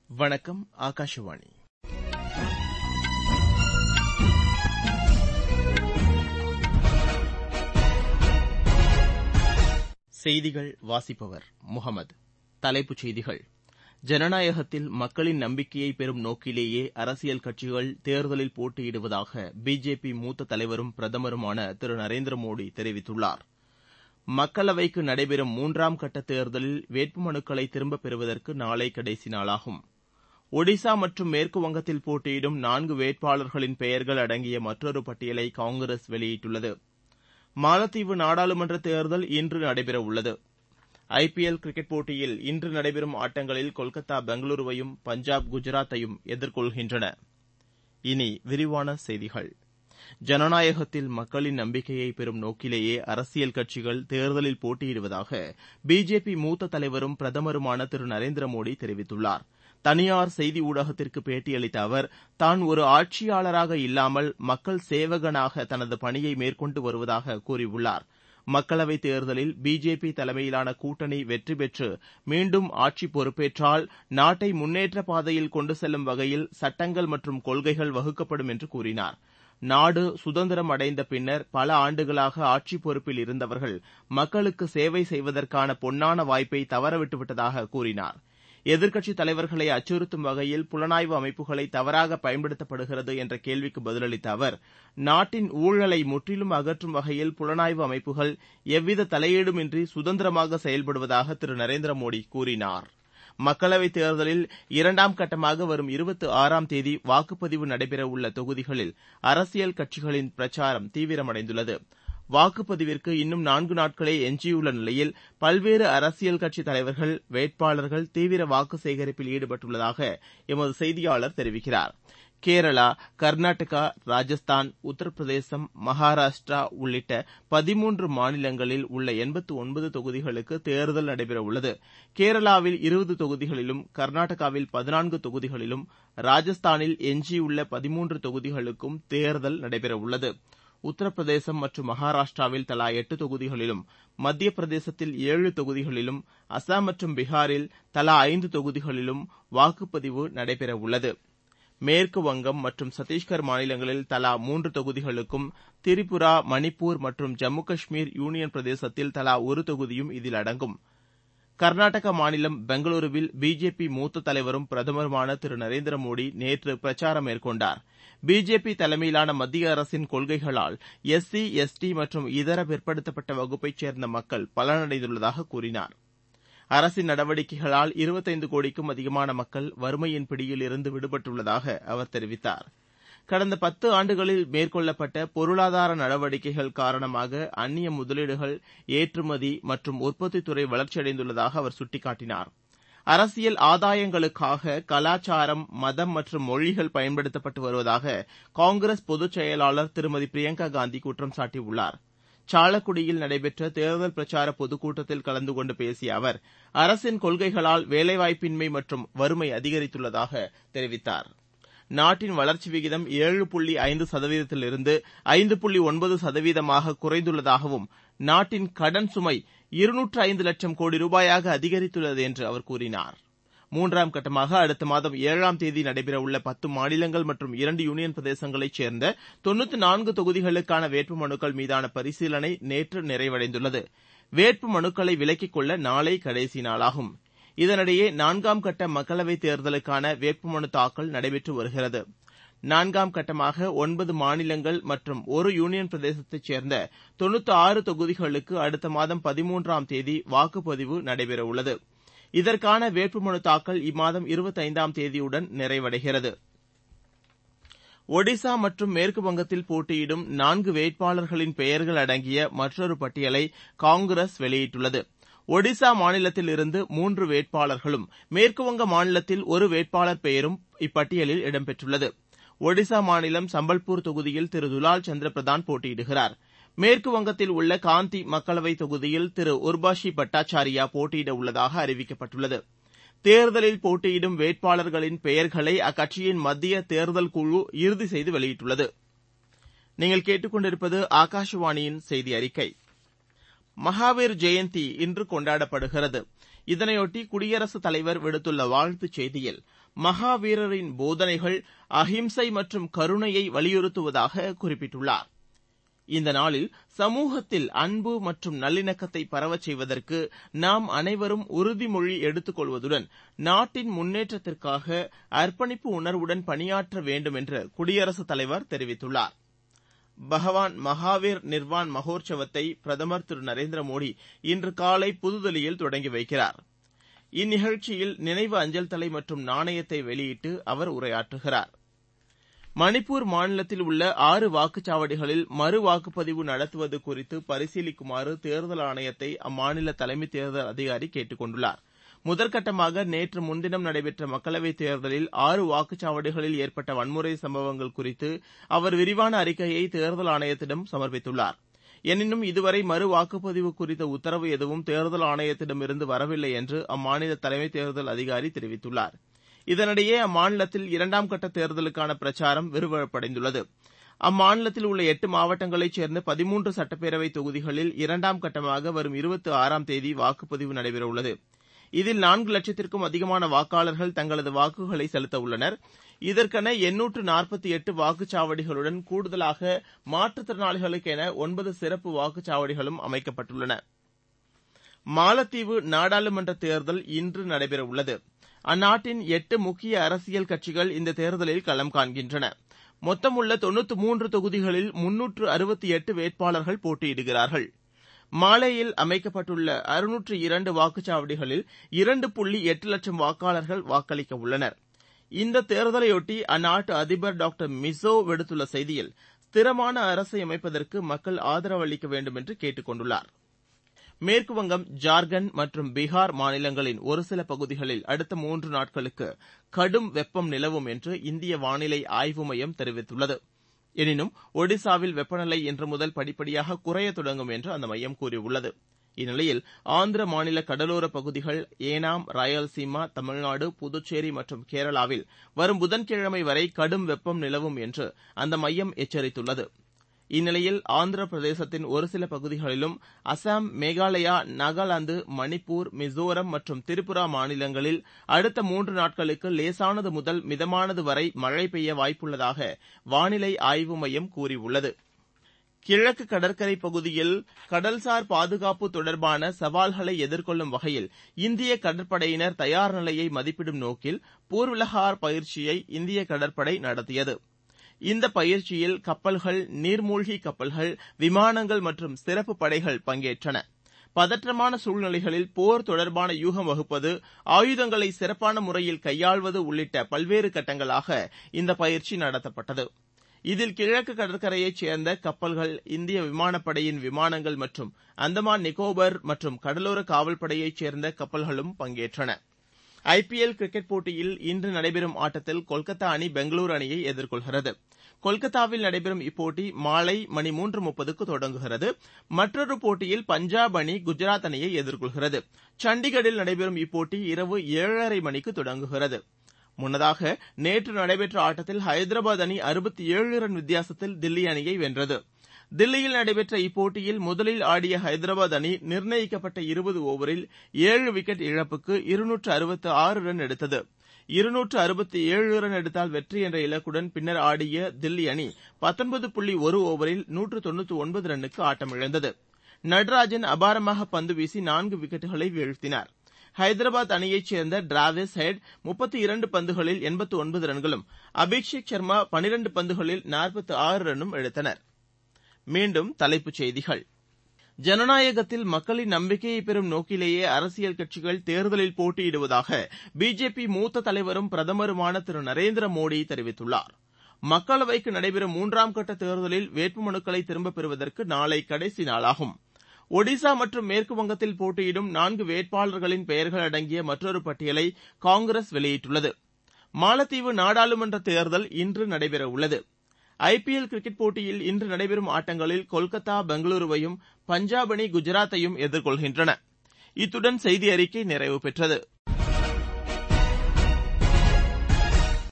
வணக்கம் ஆகாஷவாணி செய்திகள் வாசிப்பவர் முகமது தலைப்புச் செய்திகள் ஜனநாயகத்தில் மக்களின் நம்பிக்கையை பெறும் நோக்கிலேயே அரசியல் கட்சிகள் தேர்தலில் போட்டியிடுவதாக பிஜேபி மூத்த தலைவரும் பிரதமருமான திரு நரேந்திர மோடி தெரிவித்துள்ளார் மக்களவைக்கு நடைபெறும் மூன்றாம் கட்ட தேர்தலில் வேட்புமனுக்களை திரும்பப் பெறுவதற்கு நாளை கடைசி நாளாகும் ஒடிசா மற்றும் மேற்குவங்கத்தில் போட்டியிடும் நான்கு வேட்பாளர்களின் பெயர்கள் அடங்கிய மற்றொரு பட்டியலை காங்கிரஸ் வெளியிட்டுள்ளது மாலத்தீவு நாடாளுமன்ற தேர்தல் இன்று நடைபெறவுள்ளது ஐ பி எல் கிரிக்கெட் போட்டியில் இன்று நடைபெறும் ஆட்டங்களில் கொல்கத்தா பெங்களூருவையும் பஞ்சாப் குஜராத்தையும் எதிர்கொள்கின்றன இனி விரிவான செய்திகள் ஜனநாயகத்தில் மக்களின் நம்பிக்கையை பெறும் நோக்கிலேயே அரசியல் கட்சிகள் தேர்தலில் போட்டியிடுவதாக பிஜேபி மூத்த தலைவரும் பிரதமருமான திரு நரேந்திர மோடி தெரிவித்துள்ளார் தனியார் செய்தி ஊடகத்திற்கு பேட்டியளித்த அவர் தான் ஒரு ஆட்சியாளராக இல்லாமல் மக்கள் சேவகனாக தனது பணியை மேற்கொண்டு வருவதாக கூறியுள்ளார் மக்களவைத் தேர்தலில் பிஜேபி தலைமையிலான கூட்டணி வெற்றி பெற்று மீண்டும் ஆட்சி பொறுப்பேற்றால் நாட்டை முன்னேற்ற பாதையில் கொண்டு செல்லும் வகையில் சட்டங்கள் மற்றும் கொள்கைகள் வகுக்கப்படும் என்று கூறினார் நாடு சுதந்திரம் அடைந்த பின்னர் பல ஆண்டுகளாக ஆட்சி பொறுப்பில் இருந்தவர்கள் மக்களுக்கு சேவை செய்வதற்கான பொன்னான வாய்ப்பை தவறவிட்டுவிட்டதாக கூறினார் எதிர்க்கட்சித் தலைவர்களை அச்சுறுத்தும் வகையில் புலனாய்வு அமைப்புகளை தவறாக பயன்படுத்தப்படுகிறது என்ற கேள்விக்கு பதிலளித்த அவர் நாட்டின் ஊழலை முற்றிலும் அகற்றும் வகையில் புலனாய்வு அமைப்புகள் எவ்வித தலையீடுமின்றி சுதந்திரமாக செயல்படுவதாக திரு நரேந்திர மோடி கூறினார் மக்களவைத் தேர்தலில் இரண்டாம் கட்டமாக வரும் இருபத்தி ஆறாம் தேதி வாக்குப்பதிவு நடைபெறவுள்ள தொகுதிகளில் அரசியல் கட்சிகளின் பிரச்சாரம் தீவிரமடைந்துள்ளது வாக்குப்பதிவிற்கு இன்னும் நான்கு நாட்களே எஞ்சியுள்ள நிலையில் பல்வேறு அரசியல் கட்சித் தலைவர்கள் வேட்பாளர்கள் தீவிர வாக்கு சேகரிப்பில் ஈடுபட்டுள்ளதாக எமது செய்தியாளர் தெரிவிக்கிறார் கேரளா கர்நாடகா ராஜஸ்தான் உத்தரப்பிரதேசம் மகாராஷ்டிரா உள்ளிட்ட பதிமூன்று மாநிலங்களில் உள்ள எண்பத்து ஒன்பது தொகுதிகளுக்கு தேர்தல் நடைபெறவுள்ளது கேரளாவில் இருபது தொகுதிகளிலும் கர்நாடகாவில் பதினான்கு தொகுதிகளிலும் ராஜஸ்தானில் எஞ்சியுள்ள பதிமூன்று தொகுதிகளுக்கும் தேர்தல் நடைபெறவுள்ளது உத்தரப்பிரதேசம் மற்றும் மகாராஷ்டிராவில் தலா எட்டு தொகுதிகளிலும் மத்திய பிரதேசத்தில் ஏழு தொகுதிகளிலும் அசாம் மற்றும் பீகாரில் தலா ஐந்து தொகுதிகளிலும் வாக்குப்பதிவு நடைபெறவுள்ளது மேற்கு வங்கம் மற்றும் சத்தீஸ்கர் மாநிலங்களில் தலா மூன்று தொகுதிகளுக்கும் திரிபுரா மணிப்பூர் மற்றும் ஜம்மு காஷ்மீர் யூனியன் பிரதேசத்தில் தலா ஒரு தொகுதியும் இதில் அடங்கும் கர்நாடக மாநிலம் பெங்களூருவில் பிஜேபி மூத்த தலைவரும் பிரதமருமான திரு நரேந்திர மோடி நேற்று பிரச்சாரம் மேற்கொண்டார் பிஜேபி தலைமையிலான மத்திய அரசின் கொள்கைகளால் எஸ்சி எஸ்டி மற்றும் இதர பிற்படுத்தப்பட்ட வகுப்பைச் சேர்ந்த மக்கள் பலனடைந்துள்ளதாக கூறினார் அரசின் நடவடிக்கைகளால் இருபத்தைந்து கோடிக்கும் அதிகமான மக்கள் வறுமையின் பிடியில் இருந்து விடுபட்டுள்ளதாக அவர் தெரிவித்தார் கடந்த பத்து ஆண்டுகளில் மேற்கொள்ளப்பட்ட பொருளாதார நடவடிக்கைகள் காரணமாக அந்நிய முதலீடுகள் ஏற்றுமதி மற்றும் உற்பத்தித்துறை வளர்ச்சியடைந்துள்ளதாக அவர் சுட்டிக்காட்டினார் அரசியல் ஆதாயங்களுக்காக கலாச்சாரம் மதம் மற்றும் மொழிகள் பயன்படுத்தப்பட்டு வருவதாக காங்கிரஸ் பொதுச் செயலாளர் திருமதி பிரியங்கா காந்தி குற்றம் சாட்டியுள்ளார் சாலக்குடியில் நடைபெற்ற தேர்தல் பிரச்சார பொதுக்கூட்டத்தில் கலந்து கொண்டு பேசிய அவர் அரசின் கொள்கைகளால் வேலைவாய்ப்பின்மை மற்றும் வறுமை அதிகரித்துள்ளதாக தெரிவித்தார் நாட்டின் வளர்ச்சி விகிதம் ஏழு புள்ளி ஐந்து சதவீதத்திலிருந்து ஐந்து புள்ளி ஒன்பது சதவீதமாக குறைந்துள்ளதாகவும் நாட்டின் கடன் சுமை இருநூற்று ஐந்து லட்சம் கோடி ரூபாயாக அதிகரித்துள்ளது என்று அவர் கூறினார் மூன்றாம் கட்டமாக அடுத்த மாதம் ஏழாம் தேதி நடைபெறவுள்ள பத்து மாநிலங்கள் மற்றும் இரண்டு யூனியன் பிரதேசங்களைச் சேர்ந்த தொண்ணூத்தி நான்கு தொகுதிகளுக்கான வேட்பு மனுக்கள் மீதான பரிசீலனை நேற்று நிறைவடைந்துள்ளது வேட்பு மனுக்களை விலக்கிக் கொள்ள நாளை கடைசி நாளாகும் இதனிடையே நான்காம் கட்ட மக்களவைத் தேர்தலுக்கான வேட்புமனு தாக்கல் நடைபெற்று வருகிறது நான்காம் கட்டமாக ஒன்பது மாநிலங்கள் மற்றும் ஒரு யூனியன் பிரதேசத்தைச் சேர்ந்த தொண்ணூத்தி ஆறு தொகுதிகளுக்கு அடுத்த மாதம் பதிமூன்றாம் தேதி வாக்குப்பதிவு நடைபெறவுள்ளது இதற்கான வேட்புமனு தாக்கல் இம்மாதம் இருபத்தைந்தாம் தேதியுடன் நிறைவடைகிறது ஒடிசா மற்றும் மேற்கு வங்கத்தில் போட்டியிடும் நான்கு வேட்பாளர்களின் பெயர்கள் அடங்கிய மற்றொரு பட்டியலை காங்கிரஸ் வெளியிட்டுள்ளது ஒடிசா மாநிலத்தில் இருந்து மூன்று வேட்பாளர்களும் மேற்குவங்க மாநிலத்தில் ஒரு வேட்பாளர் பெயரும் இப்பட்டியலில் இடம்பெற்றுள்ளது ஒடிசா மாநிலம் சம்பல்பூர் தொகுதியில் திரு துலால் சந்திர பிரதான் போட்டியிடுகிறார் மேற்கு வங்கத்தில் உள்ள காந்தி மக்களவைத் தொகுதியில் திரு உர்பாஷி பட்டாச்சாரியா போட்டியிட உள்ளதாக அறிவிக்கப்பட்டுள்ளது தேர்தலில் போட்டியிடும் வேட்பாளர்களின் பெயர்களை அக்கட்சியின் மத்திய தேர்தல் குழு இறுதி செய்து வெளியிட்டுள்ளது நீங்கள் கேட்டுக்கொண்டிருப்பது ஆகாஷவாணியின் செய்தி அறிக்கை மகாவீர் ஜெயந்தி இன்று கொண்டாடப்படுகிறது இதனையொட்டி குடியரசுத் தலைவர் விடுத்துள்ள வாழ்த்துச் செய்தியில் மகாவீரரின் போதனைகள் அஹிம்சை மற்றும் கருணையை வலியுறுத்துவதாக குறிப்பிட்டுள்ளார் இந்த நாளில் சமூகத்தில் அன்பு மற்றும் நல்லிணக்கத்தை பரவச் செய்வதற்கு நாம் அனைவரும் உறுதிமொழி எடுத்துக் கொள்வதுடன் நாட்டின் முன்னேற்றத்திற்காக அர்ப்பணிப்பு உணர்வுடன் பணியாற்ற வேண்டும் என்று குடியரசுத் தலைவர் தெரிவித்துள்ளார் பகவான் மகாவீர் நிர்வான் மகோற்சவத்தை பிரதமர் திரு நரேந்திர மோடி இன்று காலை புதுதில்லியில் தொடங்கி வைக்கிறார் இந்நிகழ்ச்சியில் நினைவு அஞ்சல் தலை மற்றும் நாணயத்தை வெளியிட்டு அவர் உரையாற்றுகிறார் மணிப்பூர் மாநிலத்தில் உள்ள ஆறு வாக்குச்சாவடிகளில் மறு வாக்குப்பதிவு நடத்துவது குறித்து பரிசீலிக்குமாறு தேர்தல் ஆணையத்தை அம்மாநில தலைமை தேர்தல் அதிகாரி கேட்டுக் கொண்டுள்ளார் முதற்கட்டமாக நேற்று முன்தினம் நடைபெற்ற மக்களவைத் தேர்தலில் ஆறு வாக்குச்சாவடிகளில் ஏற்பட்ட வன்முறை சம்பவங்கள் குறித்து அவர் விரிவான அறிக்கையை தேர்தல் ஆணையத்திடம் சமர்ப்பித்துள்ளார் எனினும் இதுவரை மறு வாக்குப்பதிவு குறித்த உத்தரவு எதுவும் தேர்தல் ஆணையத்திடமிருந்து வரவில்லை என்று அம்மாநில தலைமை தேர்தல் அதிகாரி தெரிவித்துள்ளார் இதனிடையே அம்மாநிலத்தில் இரண்டாம் கட்ட தேர்தலுக்கான பிரச்சாரம் விறுவிறுப்படைந்துள்ளது அம்மாநிலத்தில் உள்ள எட்டு மாவட்டங்களைச் சேர்ந்த பதிமூன்று சட்டப்பேரவை தொகுதிகளில் இரண்டாம் கட்டமாக வரும் இருபத்தி ஆறாம் தேதி வாக்குப்பதிவு நடைபெறவுள்ளது இதில் நான்கு லட்சத்திற்கும் அதிகமான வாக்காளர்கள் தங்களது வாக்குகளை செலுத்த உள்ளனர் இதற்கென எண்ணூற்று நாற்பத்தி எட்டு வாக்குச்சாவடிகளுடன் கூடுதலாக மாற்றுத்திறனாளிகளுக்கென ஒன்பது சிறப்பு வாக்குச்சாவடிகளும் அமைக்கப்பட்டுள்ளன மாலத்தீவு நாடாளுமன்ற தேர்தல் இன்று நடைபெறவுள்ளது அந்நாட்டின் எட்டு முக்கிய அரசியல் கட்சிகள் இந்த தேர்தலில் களம் காண்கின்றன மொத்தமுள்ள தொண்ணூற்று மூன்று தொகுதிகளில் முன்னூற்று அறுபத்தி எட்டு வேட்பாளர்கள் போட்டியிடுகிறார்கள் மாலேயில் அமைக்கப்பட்டுள்ள அறுநூற்று இரண்டு வாக்குச்சாவடிகளில் இரண்டு புள்ளி எட்டு லட்சம் வாக்காளர்கள் வாக்களிக்க உள்ளனர் இந்த தேர்தலையொட்டி அந்நாட்டு அதிபர் டாக்டர் மிசோ விடுத்துள்ள செய்தியில் ஸ்திரமான அரசை அமைப்பதற்கு மக்கள் ஆதரவு அளிக்க வேண்டும் என்று கேட்டுக் கொண்டுள்ளார் மேற்குவங்கம் ஜார்க்கண்ட் மற்றும் பீகார் மாநிலங்களின் ஒரு சில பகுதிகளில் அடுத்த மூன்று நாட்களுக்கு கடும் வெப்பம் நிலவும் என்று இந்திய வானிலை ஆய்வு மையம் தெரிவித்துள்ளது எனினும் ஒடிசாவில் வெப்பநிலை இன்று முதல் படிப்படியாக குறையத் தொடங்கும் என்று அந்த மையம் கூறியுள்ளது இந்நிலையில் ஆந்திர மாநில கடலோரப் பகுதிகள் ஏனாம் ராயல்சீமா தமிழ்நாடு புதுச்சேரி மற்றும் கேரளாவில் வரும் புதன்கிழமை வரை கடும் வெப்பம் நிலவும் என்று அந்த மையம் எச்சரித்துள்ளது இந்நிலையில் ஆந்திர பிரதேசத்தின் ஒரு சில பகுதிகளிலும் அசாம் மேகாலயா நாகாலாந்து மணிப்பூர் மிசோரம் மற்றும் திரிபுரா மாநிலங்களில் அடுத்த மூன்று நாட்களுக்கு லேசானது முதல் மிதமானது வரை மழை பெய்ய வாய்ப்புள்ளதாக வானிலை ஆய்வு மையம் கூறியுள்ளது கிழக்கு கடற்கரை பகுதியில் கடல்சார் பாதுகாப்பு தொடர்பான சவால்களை எதிர்கொள்ளும் வகையில் இந்திய கடற்படையினர் தயார் நிலையை மதிப்பிடும் நோக்கில் பூர்விலகார் பயிற்சியை இந்திய கடற்படை நடத்தியது இந்த பயிற்சியில் கப்பல்கள் நீர்மூழ்கி கப்பல்கள் விமானங்கள் மற்றும் சிறப்பு படைகள் பங்கேற்றன பதற்றமான சூழ்நிலைகளில் போர் தொடர்பான யூகம் வகுப்பது ஆயுதங்களை சிறப்பான முறையில் கையாள்வது உள்ளிட்ட பல்வேறு கட்டங்களாக இந்த பயிற்சி நடத்தப்பட்டது இதில் கிழக்கு கடற்கரையைச் சேர்ந்த கப்பல்கள் இந்திய விமானப்படையின் விமானங்கள் மற்றும் அந்தமான் நிக்கோபர் மற்றும் கடலோர காவல்படையைச் சேர்ந்த கப்பல்களும் பங்கேற்றன ஐபிஎல் கிரிக்கெட் போட்டியில் இன்று நடைபெறும் ஆட்டத்தில் கொல்கத்தா அணி பெங்களூரு அணியை எதிர்கொள்கிறது கொல்கத்தாவில் நடைபெறும் இப்போட்டி மாலை மணி மூன்று முப்பதுக்கு தொடங்குகிறது மற்றொரு போட்டியில் பஞ்சாப் அணி குஜராத் அணியை எதிர்கொள்கிறது சண்டிகரில் நடைபெறும் இப்போட்டி இரவு ஏழரை மணிக்கு தொடங்குகிறது முன்னதாக நேற்று நடைபெற்ற ஆட்டத்தில் ஹைதராபாத் அணி அறுபத்தி ஏழு ரன் வித்தியாசத்தில் தில்லி அணியை வென்றது தில்லியில் நடைபெற்ற இப்போட்டியில் முதலில் ஆடிய ஹைதராபாத் அணி நிர்ணயிக்கப்பட்ட இருபது ஓவரில் ஏழு விக்கெட் இழப்புக்கு இருநூற்று அறுபத்து ஆறு ரன் எடுத்தது இருநூற்று அறுபத்தி ஏழு ரன் எடுத்தால் வெற்றி என்ற இலக்குடன் பின்னர் ஆடிய தில்லி அணி பத்தொன்பது புள்ளி ஒரு ஓவரில் நூற்று தொண்ணூற்று ஒன்பது ரன்னுக்கு ஆட்டமிழந்தது நட்ராஜன் அபாரமாக பந்து வீசி நான்கு விக்கெட்டுகளை வீழ்த்தினார் ஹைதராபாத் அணியைச் சேர்ந்த டிராவிஸ் ஹெட் முப்பத்தி இரண்டு பந்துகளில் எண்பத்து ஒன்பது ரன்களும் அபிஷேக் சர்மா பனிரண்டு பந்துகளில் நாற்பத்து ஆறு ரன்னும் எடுத்தனர் மீண்டும் தலைப்புச் செய்திகள் ஜனநாயகத்தில் மக்களின் நம்பிக்கையை பெறும் நோக்கிலேயே அரசியல் கட்சிகள் தேர்தலில் போட்டியிடுவதாக பிஜேபி மூத்த தலைவரும் பிரதமருமான திரு நரேந்திர மோடி தெரிவித்துள்ளார் மக்களவைக்கு நடைபெறும் மூன்றாம் கட்ட தேர்தலில் வேட்புமனுக்களை திரும்பப் பெறுவதற்கு நாளை கடைசி நாளாகும் ஒடிசா மற்றும் மேற்குவங்கத்தில் போட்டியிடும் நான்கு வேட்பாளர்களின் பெயர்கள் அடங்கிய மற்றொரு பட்டியலை காங்கிரஸ் வெளியிட்டுள்ளது மாலத்தீவு நாடாளுமன்ற தேர்தல் இன்று நடைபெறவுள்ளது ஐபிஎல் கிரிக்கெட் போட்டியில் இன்று நடைபெறும் ஆட்டங்களில் கொல்கத்தா பெங்களூருவையும் பஞ்சாப் அணி குஜராத்தையும் எதிர்கொள்கின்றன இத்துடன் செய்தி அறிக்கை நிறைவு பெற்றது